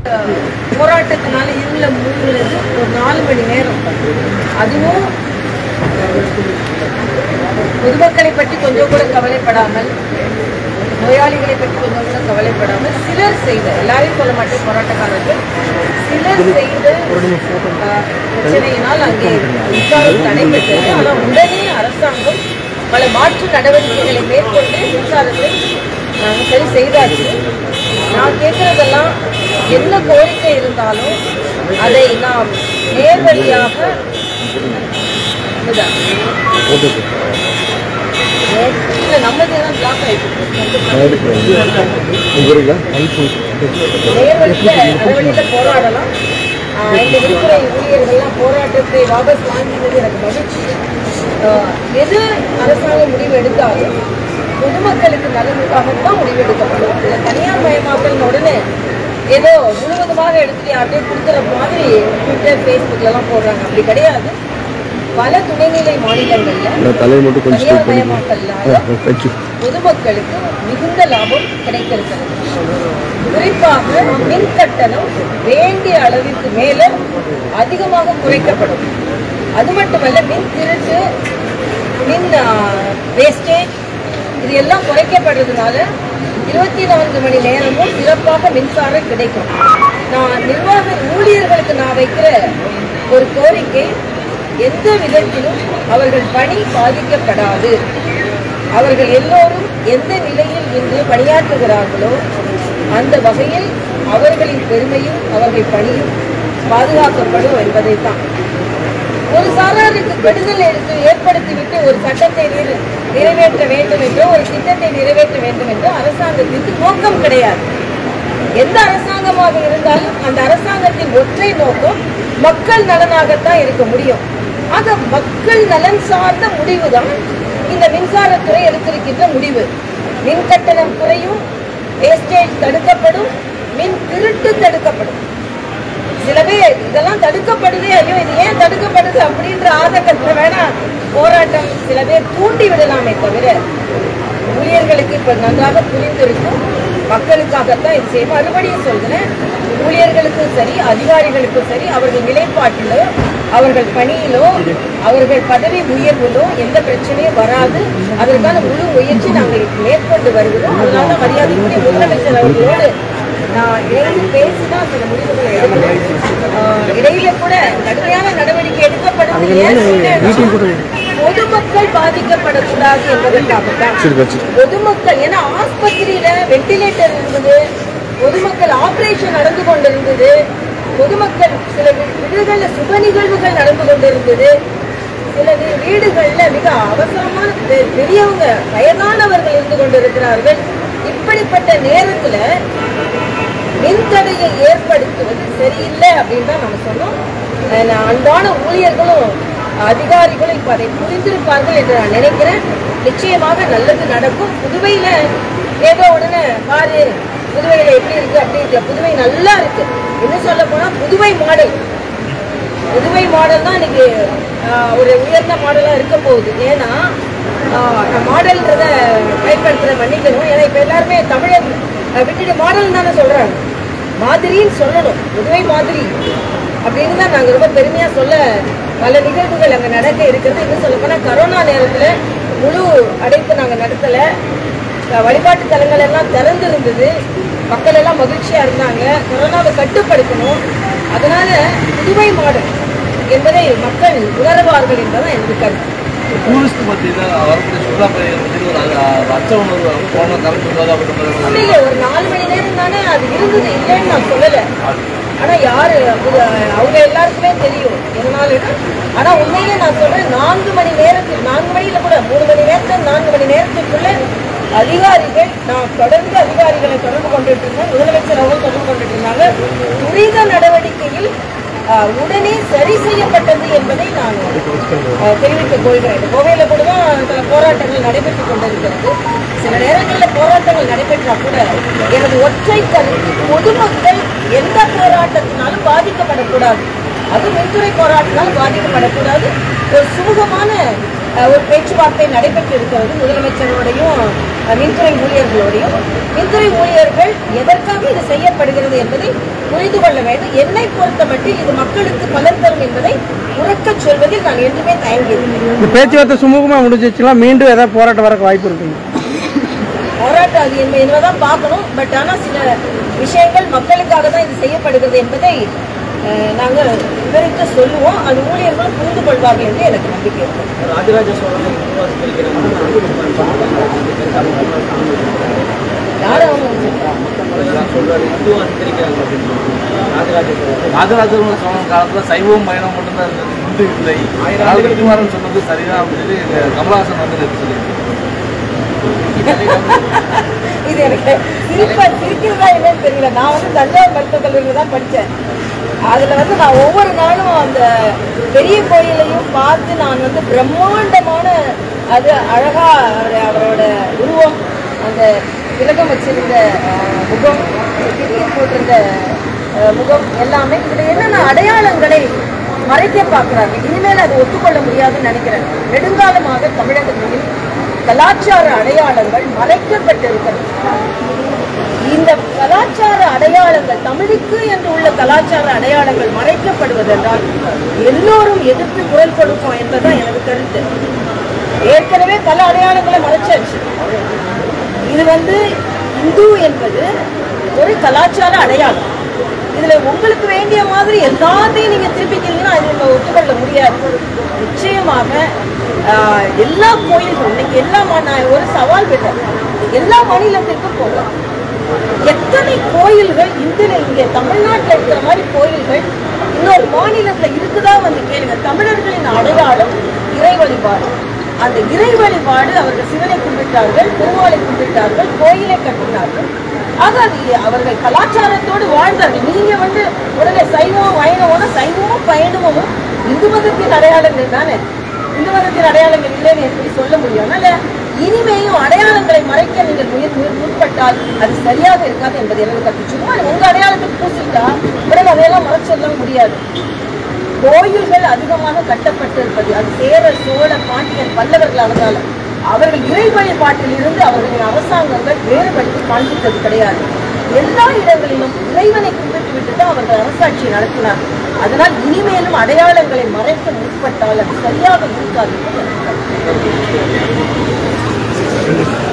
போராட்டத்தினால இருள மூழ்கினது ஒரு நாலு மணி நேரம் அதுவும் பொதுமக்களை பற்றி கொஞ்சம் கூட கவலைப்படாமல் நோயாளிகளை பற்றி கொஞ்சம் கூட கவலைப்படாமல் சிலர் செய்த எல்லாரையும் சொல்ல மாட்டேன் போராட்டக்காரர்கள் சிலர் செய்த ஆஹ், பிரச்சனையினால் அங்கே மின்சாரம் தடைபெற்றது ஆனால் உடனே அரசாங்கம் பல மாற்று நடவடிக்கைகளை மேற்கொண்டு மின்சாரத்தை நாங்கள் சரி செய்தாச்சு நான் கேட்கறதெல்லாம் என்ன கோரிக்கை இருந்தாலும் அதை நாம் நேர்வழியாக இதுதான். இல்ல நம்மது தான் பிளாக் ஆயிட்டு நேர்வழியில அறவழியில போராடலாம் ஆஹ் இந்த விடுமுறை ஊழியர்கள்லாம் போராட்டத்தை வாபஸ் வாங்கினது எனக்கு மகிழ்ச்சி ஆஹ் எது அரசாங்கம் முடிவு எடுத்தாலும் பொதுமக்களுக்கு நலனுக்காகத்தான் முடிவு எடுக்கப்படும் இதுல தனியார் மயமாக்கல் உடனே ஏதோ முழுவதுமாக எடுத்துட்டு யார்கிட்டயும் கொடுக்குற மாதிரி ட்விட்டர் ஃபேஸ்புக்லலாம் போடுறாங்க அப்படி கிடையாது பல துணைநிலை மாநிலங்கள்ல தலையை மட்டும் கொஞ்சம் தனியார் மயமாக்கல்னால பொதுமக்களுக்கு மிகுந்த லாபம் கிடைக்கிறது குறிப்பாக மின் கட்டணம் வேண்டிய அளவிற்கு மேல அதிகமாக குறைக்கப்படும் அது மட்டுமல்ல மின் திருட்டு மின் வேஸ்டேஜ் இது எல்லாம் குறைக்கப்படுறதுனால இருபத்தி நான்கு மணி நேரமும் சிறப்பாக மின்சாரம் கிடைக்கும் நான் நிர்வாக ஊழியர்களுக்கு நான் வைக்கிற ஒரு கோரிக்கை எந்த விதத்திலும் அவர்கள் பணி பாதிக்கப்படாது அவர்கள் எல்லோரும் எந்த நிலையில் இன்று பணியாற்றுகிறார்களோ அந்த வகையில் அவர்களின் பெருமையும் அவர்கள் பணியும் பாதுகாக்கப்படும் என்பதைத்தான் ஒரு சாராருக்கு கெடுதல் எடுத்து ஏற்படுத்திவிட்டு ஒரு சட்டத்தை நிறை- நிறைவேற்ற வேண்டும் என்றோ ஒரு திட்டத்தை நிறைவேற்ற வேண்டும் என்றோ அரசாங்கத்திற்கு நோக்கம் கிடையாது எந்த அரசாங்கமாக இருந்தாலும் அந்த அரசாங்கத்தின் ஒற்றை நோக்கம் மக்கள் நலனாகத்தான் இருக்க முடியும் ஆக மக்கள் நலன் சார்ந்த முடிவுதான் இந்த மின்சாரத்துறை எடுத்திருக்கின்ற முடிவு மின் கட்டணம் குறையும் வேஸ்டேஜ் தடுக்கப்படும் மின் திருட்டு தடுக்கப்படும் சில பேர் இதெல்லாம் தடுக்கப்படுதே ஐயோ இது ஏன் தடுக்கப்படுது அப்படின்ற ஆதங்கத்தை வேணா போராட்டம் சில பேர் தூண்டி விடலாமே தவிர ஊழியர்களுக்கு இப்ப நன்றாக புரிந்திருக்கும் மக்களுக்காகத்தான் இது செய்யும் மறுபடியும் சொல்கிறேன் ஊழியர்களுக்கும் சரி அதிகாரிகளுக்கும் சரி அவர்கள் நிலைப்பாட்டிலோ அவர்கள் பணியிலோ அவர்கள் பதவி உயர்விலோ எந்த பிரச்சனையும் வராது அதற்கான முழு முயற்சி நாங்கள் மேற்கொண்டு வருகிறோம் அதனால மரியாதைக்குரிய முதலமைச்சர் அவர்களோடு நான் இணைந்து பேசிதான் சில முடிவுகளை எடுக்கிறேன் ஆஹ் இடையில கூட கடுமையான நடவடிக்கை எடுக்கப்படும் ஏன் சொன்னேன்னா, பொதுமக்கள் பாதிக்கப்படக்கூடாது என்பதற்காகத்தான் பொதுமக்கள் ஏன்னா ஆஸ்பத்திரியில வெண்டிலேட்டர் இருந்தது பொதுமக்கள் ஆபரேஷன் நடந்து கொண்டிருந்தது பொதுமக்கள் சில வீ- வீடுகள்ல சுப நிகழ்வுகள் நடந்து கொண்டிருந்தது சில வீ- வீடுகள்ல மிக அவசரமான பெ- பெரியவங்க வயதானவர்கள் இருந்து கொண்டிருக்கிறார்கள் இப்படிப்பட்ட நேரத்துல மின்தடையை ஏற்படுத்துவது சரியில்லை அப்படின்னு தான் நம்ம சொன்னோம் அஹ் நான் அன்பான ஊழியர்களும் அதிகாரிகளும் இப்ப அதை புரிந்திருப்பார்கள் என்று நான் நினைக்கிறேன் நிச்சயமாக நல்லது நடக்கும் புதுவையில ஏதோ உடனே பாரு புதுவையில எப்படி இருக்கு அப்படி இருக்கு புதுவை நல்லா இருக்கு இன்னும் சொல்ல போனா புதுவை மாடல் புதுவை மாடல் தான் இன்னைக்கு ஆஹ், ஒரு உயர்ந்த மாடலாக இருக்க போகுது ஏன்னா ஆஹ், நான் மாடல்ன்றத பயன்படுத்துகிற மன்னிக்கணும் ஏன்னா இப்போ எல்லாருமே தமிழை ஆஹ், விட்டுட்டு மாடல் தானே சொல்கிறாங்க மாதிரின்னு சொல்லணும் புதுவை மாதிரி அப்படின்னு தான் நாங்கள் ரொம்ப பெருமையாக சொல்ல பல நிகழ்வுகள் அங்கே நடக்க இருக்கிறது இன்னும் சொல்ல போனால் கரோனா நேரத்தில் முழு அடைப்பு நாங்கள் நடத்தலை அஹ் வழிபாட்டு தலங்கள் எல்லாம் திறந்து இருந்தது மக்கள் எல்லாம் மகிழ்ச்சியா இருந்தாங்க கொரோனாவை கட்டுப்படுத்தணும் அதனால புதுவை மாடல் என்பதை மக்கள் உணர்வார்கள் என்பதுதான் எனது கருத்து டூரிஸ்ட் மத்தியில் வரக்கூடிய சுற்றுலா பயணிகள் மத்தியில் ஒரு அ- அச்ச உணர்வு போன கலந்து வந்தது அப்படின்ற அப்படி இல்லை ஒரு நாலு மணி நேரம் தானே அது இருந்தது இல்லைன்னு நான் சொல்லலை ஆனா யாரு அது அவங்க எல்லாருக்குமே தெரியும் எதனாலன்னா ஆனா உண்மையிலே நான் சொல்றேன் நான்கு மணி நேரத்தில் நான்கு மணியில கூட மூணு மணி நேரத்தில் நான்கு மணி நேரத்துக்குள்ள அதிகாரிகள் நான் தொடர்ந்து அதிகாரிகளை தொடர்பு கொண்டுட்டு இருந்தேன் முதலமைச்சர் அவர்கள் தொடர்பு கொண்டுட்டு இருந்தாங்க துரித நடவடிக்கையில் ஆஹ், உடனே சரி செய்யப்பட்டது என்பதை நான் ஆஹ், தெரிவித்துக் கொள்கிறேன் கோவையில கூட தான் சில போராட்டங்கள் நடைபெற்றுக் கொண்டிருக்கிறது சில நேரங்களில் போராட்டங்கள் நடைபெற்றா கூட எனது ஒற்றை கருத்து பொதுமக்கள் எந்த போராட்டத்தினாலும் பாதிக்கப்படக்கூடாது அது மின்துறை போராட்டத்தால் பாதிக்கப்படக்கூடாது ஒரு சுமூகமான அஹ், ஒரு பேச்சுவார்த்தை நடைபெற்று இருக்கிறது முதலமைச்சரோடையும் அஹ், மின்துறை ஊழியர்களோடையும் மின்துறை ஊழியர்கள் எதற்காக இது செய்யப்படுகிறது என்பதை புரிந்து கொள்ள வேண்டும் என்னை பொறுத்த மட்டில் இது மக்களுக்கு பலன் தரும் என்பதை உறக்கச் சொல்வதில் நான் என்றுமே தயங்கியிருக்கிறேன் இந்த பேச்சுவார்த்தை சுமூகமாக முடிஞ்சிச்சுன்னா மீண்டும் ஏதாவது போராட்டம் வரக்கு வாய்ப்பு இருக்குங்க போராட்டம் அது என்ன என்பதான் பார்க்கணும் பட் ஆனால் சில விஷயங்கள் மக்களுக்காக தான் இது செய்யப்படுகிறது என்பதை அஹ், நாங்க விவரித்து சொல்லுவோம் அது ஊழியர்களும் புரிந்து கொள்வார்கள் என்று எனக்கு நம்பிக்கை இருக்கு ராஜராஜ சோழனை யாரும் அவங்க சொல்றாரு இந்துவும் அனுசரிக்கிறாங்க அப்படின்னு ராஜராஜ சோழன் ராஜராஜ சோழன் காலத்துல சைவம் பயணம் மட்டும்தான் இருந்தது இந்து இல்லை அதனால வெற்றிமாறன் சொன்னது சரிதான் அப்படின்னு சொல்லி கமலஹாசன் வந்து நேத்து சொல்லியிருக்காரு இது எனக்கு சிரிப்பா சிரிக்கிறதா என்னன்னு தெரியல நான் வந்து தஞ்சாவூர் மருத்துவக் கல்லூரியில் தான் படித்தேன் அதில் வந்து நான் ஒவ்வொரு நாளும் அந்த பெரிய கோயிலையும் பார்த்து நான் வந்து பிரம்மாண்டமான அது அழகா அவரு- அவரோட உருவம் அந்த திலகம் வச்சிருந்த அஹ், முகம் திடீர் போட்டிருந்த அஹ், முகம் எல்லாமே இதில் என்னென்ன அடையாளங்களை மறைக்க பார்க்குறாங்க இனிமேல் அது ஒத்துக்கொள்ள முடியாதுன்னு நினைக்கிறேன் நெடுங்காலமாக தமிழகத்தில் கலாச்சார அடையாளங்கள் மறைக்கப்பட்டிருக்கிறது இந்த கலாச்சார அடையாளங்கள் தமிழுக்கு என்று உள்ள கலாச்சார அடையாளங்கள் மறைக்கப்படுவதென்றால் எல்லோரும் எதிர்த்து குரல் கொடுப்போம் என்பதுதான் எனது கருத்து ஏற்கனவே பல அடையாளங்களை மறைச்சாச்சு இது வந்து இந்து என்பது ஒரு கலாச்சார அடையாளம் இதுல உங்களுக்கு வேண்டிய மாதிரி எல்லாத்தையும் நீங்க திருப்பிக்கிறீங்கன்னா அது நீங்க ஒத்துக்கொள்ள முடியாது நிச்சயமாக ஆஹ், எல்லா கோயில்களும் இன்னைக்கு எல்லா மா- நான் ஒரு சவால் விடுறேன் எல்லா மாநிலத்திற்கும் போங்க எத்தனை கோயில்கள் இந்த இங்க தமிழ்நாட்டில் இருக்கிற மாதிரி கோயில்கள் இன்னொரு மாநிலத்துல இருக்குதா வந்து கேளுங்க தமிழர்களின் அடையாளம் இறை வழிபாடு அந்த இறை வழிபாடு அவர்கள் சிவனை கும்பிட்டார்கள் பெருமாளை கும்பிட்டார்கள் கோயிலை கட்டினார்கள் ஆக அது அவர்கள் கலாச்சாரத்தோடு வாழ்ந்தார்கள் நீங்க வந்து உடனே சைவம் வைணவம்னா சைவமும் பயணமும் இந்து மதத்தின் அடையாளங்கள் தானே இந்து மதத்தின் அடையாளங்கள் இல்லைன்னு எப்படி சொல்ல முடியும் அதனால இனிமேயும் அடையாளங்களை மறைக்க நீங்கள் முயற் முயற் முற்பட்டால் அது சரியாக இருக்காது என்பது எனது கருத்து சும்மா உங்க அடையாளத்துக்கு பூசிட்டா உடனே அதையெல்லாம் மறைச்சிடலாம் முடியாது கோயில்கள் அதிகமாக கட்டப்பட்டிருப்பது அது சேர சோழ பாண்டியன் பல்லவர்கள் அவர்களால் அவர்கள் இறை வழிபாட்டில் இருந்து அவர்களின் அரசாங்கங்கள் வேறுபடுத்தி காண்பித்தது கிடையாது எல்லா இடங்களிலும் இறைவனை கும்பிட்டு விட்டு தான் அவர்கள் அரசாட்சியை நடத்தினார் அதனால் இனிமேலும் அடையாளங்களை மறைக்க முற்பட்டால் அது சரியாக இருக்காது என்பது எனது கருத்து.